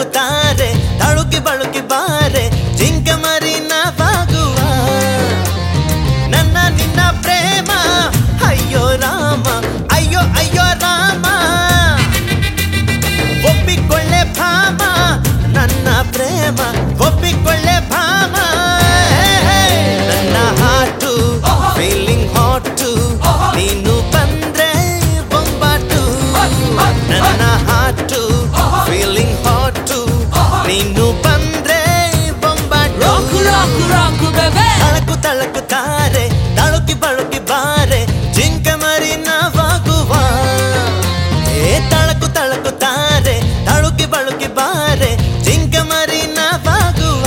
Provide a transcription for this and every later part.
ತಳುಕುತ್ತಾರೆ ತಳುಕಿ ಬಳುಕಿ ಬಾರೆ ಜಿಂಕ ಮರಿ ನಾವಾಗುವ ನನ್ನ ನಿನ್ನ ಪ್ರೇಮ ಅಯ್ಯೋ ರಾಮ ಅಯ್ಯೋ ಅಯ್ಯೋ ರಾಮ ಒಪ್ಪಿಕೊಳ್ಳೆ ಭಾಮ ನನ್ನ ಪ್ರೇಮ ಒಪ್ಪಿಕೊಳ್ಳೆ ಭಾಮ ನನ್ನ ಹಾಟು ಫೀಲಿಂಗ್ ಹಾಟು ನೀನು ಬಂದ್ರೆ ಬೊಂಬಾಟು ನನ್ನ ಹಾಟು ಫೀಲಿಂಗ್ ಹಾಟು ನೀನು ಬಂದ್ರೆ ಬೊಂಬಾಟು Rock, rock, rock, baby. ತಳಕು ತಳಕುತ್ತಾರೆ ತಳುಕಿ ಬಳುಕಿ ಬಾರೆ ಜಿಂಕ ಮರಿ ನಾವಾಗುವ ಏ ತಳಕು ತಳಕುತ್ತಾರೆ ತಳುಕಿ ಬಳುಕಿ ಬಾರೆ ಜಿಂಕ ಮರಿ ನಾವಾಗುವ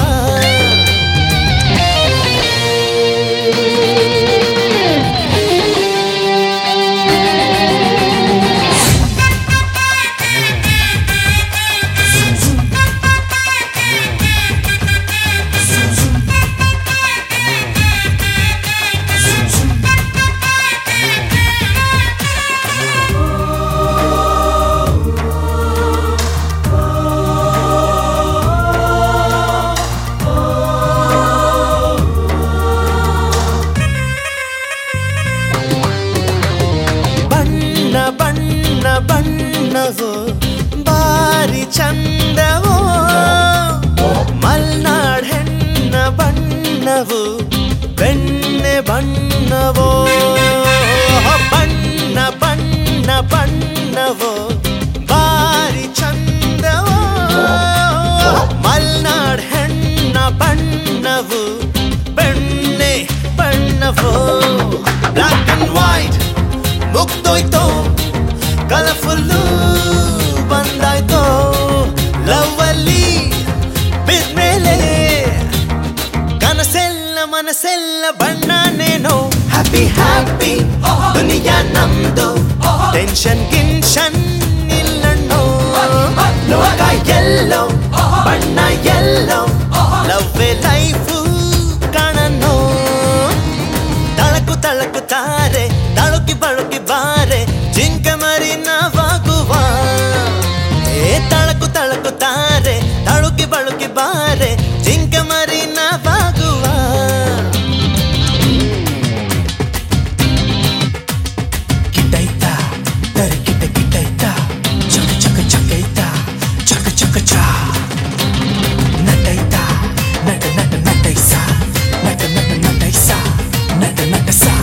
ಬಣ್ಣ ಬಣ್ಣ ಬಣ್ಣವು ಬಾರಿ ಚಂದವೋ ಮಲ್ನಾಡ್ ಹೆಣ್ಣ ಬಣ್ಣವು ಬೆಣ್ಣೆ ಬಣ್ಣವೋ ಬಣ್ಣ ಬಣ್ಣ ಬಣ್ಣವೋ ಬಾರಿ ಚಂದವೋ ಮಲ್ನಾಡ್ ಹೆಣ್ಣ ಬಣ್ಣವು ಬೆಣ್ಣೆ ಬಣ್ಣವೋ ಬ್ಲಾಕ್ ಅಂಡ್ ವೈಟ್ ಮುಗ್ದೋಯ್ತು ಕಲರ್ಫುಲ್ಲು ಬಂದಾಯ್ತು ಲವ್ ಅಲ್ಲಿ ಬಿದ್ಮೇಲೆ ಕನಸೆಲ್ಲ ಮನಸ್ಸೆಲ್ಲ ಬಣ್ಣನೇನೋ ಹ್ಯಾಪಿ ಹ್ಯಾಪಿ ದುನಿಯಾ ನಮ್ದು ಟೆನ್ಷನ್ ಗಿನ್ಷನ್ ಇಲ್ಲಣ್ಣೋ ಲೋಕ ಎಲ್ಲೋ ಬಣ್ಣ ಎಲ್ಲೋ ಲವ್ ಲೈಫು ಕಾಣನೋ ತಳಕು ತಳಕುತ್ತಾರೆ ತಳುಕಿ ಬಳುಕಿ ಬಾರೆ ಜಿಂಕ ಮರಿ ನಾವಾಗುವ ಏ ತಳಕು ತಳಕುತ್ತಾರೆ ತಳುಕಿ ಬಳುಕಿ ಬಾರೆ ಜಿಂಕ ಮರಿ ನಾವಾಗುವ ಕಿಟ್ಟೈತ ತರಿ ಕಿಟ್ಟ ಕಿಟ್ಟೈತ ಚಕ ಚಕ ಚಕೈತ ಚಕ ಚಕ ಚಾ ನಟೈತ ನಟ ನಟ ನಟೈಸ ನಟ ನಟ ನಟೈಸ ನಟ ನಟ ಸಾ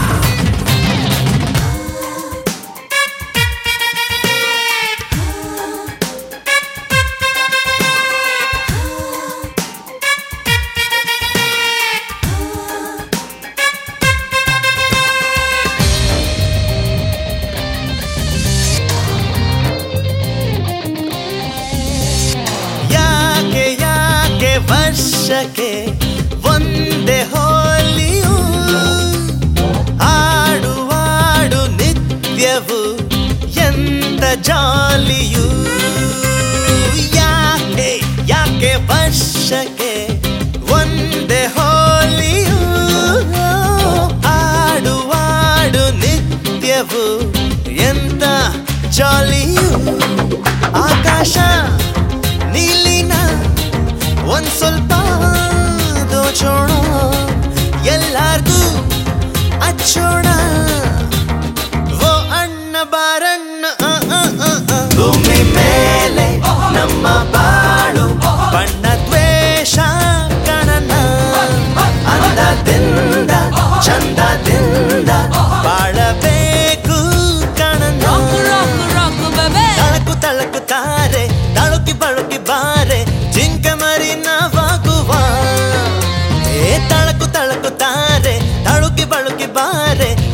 ಯಾಕೆ ಯಾಕೆ ವರ್ಷಕ್ಕೆ ಒಂದೇ ಹೋಲಿಯು ಆಡುವಾಡು ನಿತ್ಯವು ಎಂತ ಜಾಲಿಯು ಯಾಕೆ ಯಾಕೆ ವರ್ಷಕ್ಕೆ ಒಂದೇ ಹೋಲಿಯು ಆಡುವಾಡು ನಿತ್ಯವು ಎಂತ ಜಾಲಿಯು ಆಕಾಶ ನೀಲಿನ ಒಂದ್ ಸ್ವಲ್ಪ ದೋಚೋಣ ಎಲ್ಲಾರ್ಗೂ ಹಚ್ಚೋಣ ಓ ಅಣ್ಣ ಬಾರಣ್ಣ ಆ, ಆ, ಆ, ಆ. ಭೂಮಿ ಮೇಲೆ ನಮ್ಮ ಬಾಳು ಬಣ್ಣ ದ್ವೇಷ ಕಣನ ಅಂದದಿಂದ ಚಂದದಿಂದ ಬಾಳಬೇಕು ಕಣನ Rock, rock, rock, baby. ತಳಕು ತಳಕುತ್ತಾರೆ ತಳುಕಿ ಬಳುಕಿ ಬಾರೆ ಜಿಂಕ ಮರಿ ನಾವಾಗುವ ಏ ತಳಕು ತಳಕುತ್ತಾರೆ ತಳುಕಿ ಬಳುಕಿ ಬಾರೆ